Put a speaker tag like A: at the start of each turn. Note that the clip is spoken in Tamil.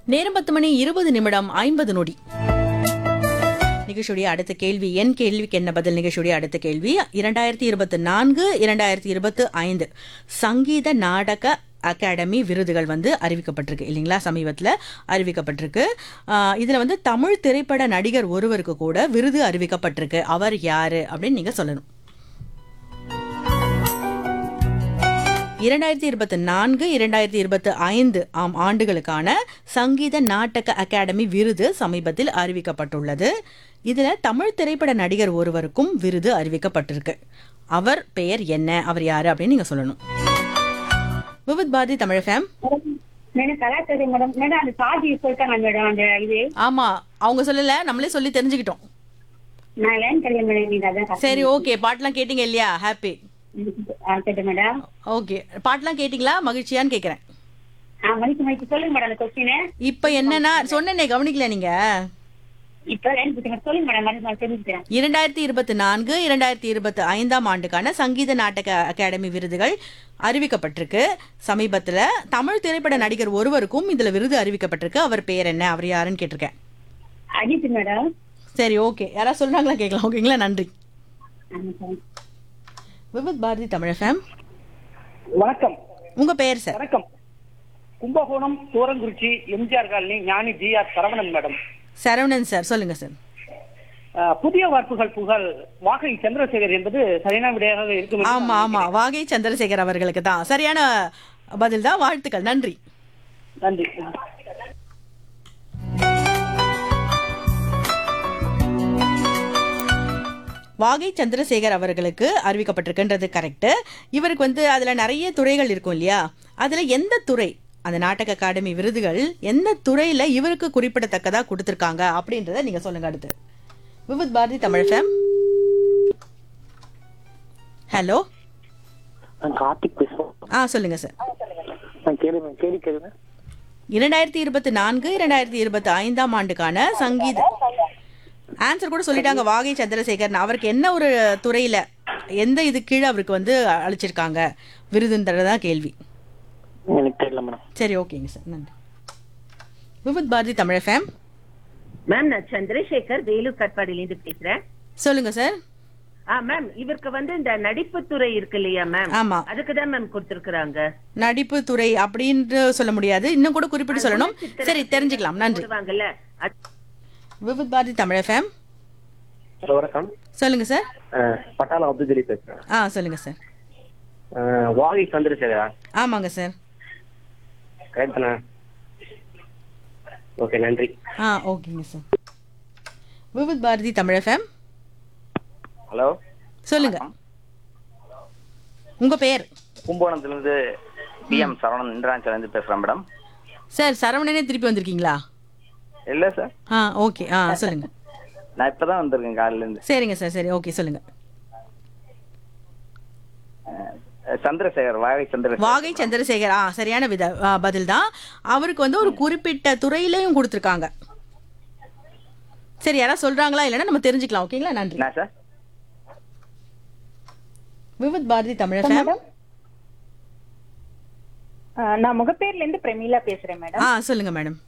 A: நேரம் பத்து மணி இருபது நிமிடம் ஐம்பது நொடி நிகழ்ச்சியுடைய அடுத்த கேள்வி என் கேள்விக்கு என்ன பதில் நிகழ்ச்சியுடைய அடுத்த கேள்வி இரண்டாயிரத்தி இருபத்தி நான்கு இரண்டாயிரத்தி இருபத்தி ஐந்து சங்கீத நாடக அகாடமி விருதுகள் வந்து அறிவிக்கப்பட்டிருக்கு இல்லைங்களா சமீபத்தில் அறிவிக்கப்பட்டிருக்கு ஆஹ் இதுல வந்து தமிழ் திரைப்பட நடிகர் ஒருவருக்கு கூட விருது அறிவிக்கப்பட்டிருக்கு அவர் யாரு அப்படின்னு நீங்க சொல்லணும் இரண்டாயிரத்தி இருபத்தி நான்கு இரண்டாயிரத்தி இருபத்தி ஐந்து ஆம் ஆண்டுகளுக்கான சங்கீத நாடக அகாடமி விருது சமீபத்தில் அறிவிக்கப்பட்டுள்ளது இதுல தமிழ் திரைப்பட நடிகர் ஒருவருக்கும் விருது அறிவிக்கப்பட்டிருக்கு அவர் பெயர் என்ன அவர் யாரு அப்படின்னு நீங்க சொல்லணும் விவித் பாரதி தமிழ் ஃபேம்
B: மேடம் கலாச்சாரம் மேடம் மேடம் அந்த சார்ஜ் சொல்லிட்டாங்க மேடம் அந்த இது
A: ஆமா அவங்க சொல்லல நம்மளே சொல்லி தெரிஞ்சுக்கிட்டோம்
B: நான் லைன் கிடையாது மேடம் நீங்க அதான்
A: சரி ஓகே பாட்டெல்லாம் கேட்டீங்க இல்லையா ஹாப்பி
B: சரி மேடம்
A: ஓகே பாட்டெல்லாம் கேட்டீங்களா மகிழ்ச்சியான்னு கேக்குறேன்
B: ஆ மணிக்கு மணிக்கு சொல்லுங்க மேடம் அந்த கொஸ்டின்
A: இப்ப என்னன்னா சொன்னேனே கவனிக்கல நீங்க
B: இப்ப லைன் கொடுத்துங்க சொல்லுங்க மேடம் மறுபடியும் நான் தெரிஞ்சுக்கிறேன்
A: இரண்டாயிரத்தி இருபத்தி நான்கு இரண்டாயிரத்தி இருபத்தி ஐந்தாம் ஆண்டுக்கான சங்கீத நாடக அகாடமி விருதுகள் அறிவிக்கப்பட்டிருக்கு சமீபத்துல தமிழ் திரைப்பட நடிகர் ஒருவருக்கும் இதுல விருது அறிவிக்கப்பட்டிருக்கு அவர் பேர் என்ன அவர் யாருன்னு கேட்டிருக்கேன்
B: அஜித் மேடம்
A: சரி ஓகே யாராவது சொல்றாங்களா கேட்கலாம் ஓகேங்களா நன்றி
B: ஆமா சார்
A: விவித் பாரதி தமிழ் ஃபேம்
C: வணக்கம்
A: உங்க பெயர் சார்
C: வணக்கம் Kumbakonam Thurangurichi MGR colony Gnani G R Saravanan madam
A: Saravanan sir சொல்லுங்க சார்
C: அஹ், புதிய வார்ப்புகள் புகழ் வாகை சந்திரசேகர் என்பது சரியான விடையாக இருக்கும் என்று
A: ஆமா ஆமா வாகை சந்திரசேகர் அவர்களுக்கு தான் சரியான பதில் தான் வாழ்த்துக்கள் நன்றி
C: நன்றி
A: வாகை சந்திரசேகர் அவர்களுக்கு அறிவிக்கப்பட்டிருக்குன்றது கரெக்ட் இவருக்கு வந்து அதுல நிறைய துறைகள் இருக்கும் இல்லையா அதுல எந்த துறை அந்த நாடக அகாடமி விருதுகள் எந்த துறையில இவருக்கு குறிப்பிடத்தக்கதா கொடுத்திருக்காங்க அப்படின்றத நீங்க சொல்லுங்க அடுத்து விவித் பாரதி தமிழ் ஃபேம் ஹலோ
D: நான் கார்த்திக் பேசுறேன்
A: ஆ சொல்லுங்க சார்
D: நான் கேளுங்க கேள்வி கேளுங்க
A: இரண்டாயிரத்தி இருபத்தி நான்கு இரண்டாயிரத்தி இருபத்தி ஐந்தாம் ஆண்டுக்கான சங்கீத ஆன்சர் கூட சொல்லிட்டாங்க வாகை சந்திரசேகர் அவருக்கு என்ன ஒரு துறையில எந்த இது கீழே அவருக்கு வந்து அழைச்சிருக்காங்க விருதுன்றதான் கேள்வி
D: எனக்கு தெரியல மேடம்
A: சரி ஓகேங்க சார் நன்றி விவித் பாரதி தமிழ் ஃபேம்
E: மேம் நான் சந்திரசேகர் வேலூர் கட்பாடியிலேருந்து பேசுறேன்
A: சொல்லுங்க சார்
E: ஆ மேம் இவருக்கு வந்து இந்த நடிப்பு துறை இருக்கு இல்லையா மேம்
A: ஆமா
E: அதுக்கு தான் மேம் கொடுத்திருக்காங்க
A: நடிப்பு துறை அப்படின்ட்டு சொல்ல முடியாது இன்னும் கூட குறிப்பிட்டு சொல்லணும் சரி தெரிஞ்சுக்கலாம் நன்றி
E: போடுவாங்கல்ல அது-
A: விவித் பாரதி தமிழ் ஃபேம்
D: ஹலோ வணக்கம்
A: சொல்லுங்க சார்
D: அஹ், பட்டாளம் அப்துல் ஜலீல் பேசுறேன்
A: ஆ சொல்லுங்க சார்
D: அஹ், வாகை சந்திரசேகரா
A: ஆமாங்க சார்
D: கரெக்ட் தானே ஓகே நன்றி
A: ஆ ஓகேங்க sir Vividh Bharati Tamil fame
F: hello
A: சொல்லுங்க உங்க பெயர்
F: கும்பகோணத்துலேருந்து பிஎம் சரவணன் இந்திராஞ்சலேருந்து பேசுகிறேன் மேடம்
A: சார் சரவணனே திருப்பி வந்திருக்கீங்களா
F: இல்லை சார்
A: ஆ ஓகே ஆ சொல்லுங்க
F: நான் இப்போ தான் வந்திருக்கேன் காலையிலேருந்து
A: சரிங்க சார் சரி ஓகே சொல்லுங்க
F: சந்திரசேகர் வாகை சந்திரசேகர்
A: வாகை சந்திரசேகர் ஆ சரியான வித ஆ, பதில் தான் அவருக்கு வந்து ஒரு குறிப்பிட்ட துறையிலையும் கொடுத்துருக்காங்க சரி யாராவது சொல்றாங்களா இல்லைன்னா நம்ம தெரிஞ்சுக்கலாம் ஓகேங்களா நன்றி
F: என்ன சார்
A: விவித் பாரதி தமிழ் ஃபேம்
B: நான் முகப்பேர்ல இருந்து பிரமீளா பேசுறேன் மேடம்
A: ஆ சொல்லுங்க மேடம்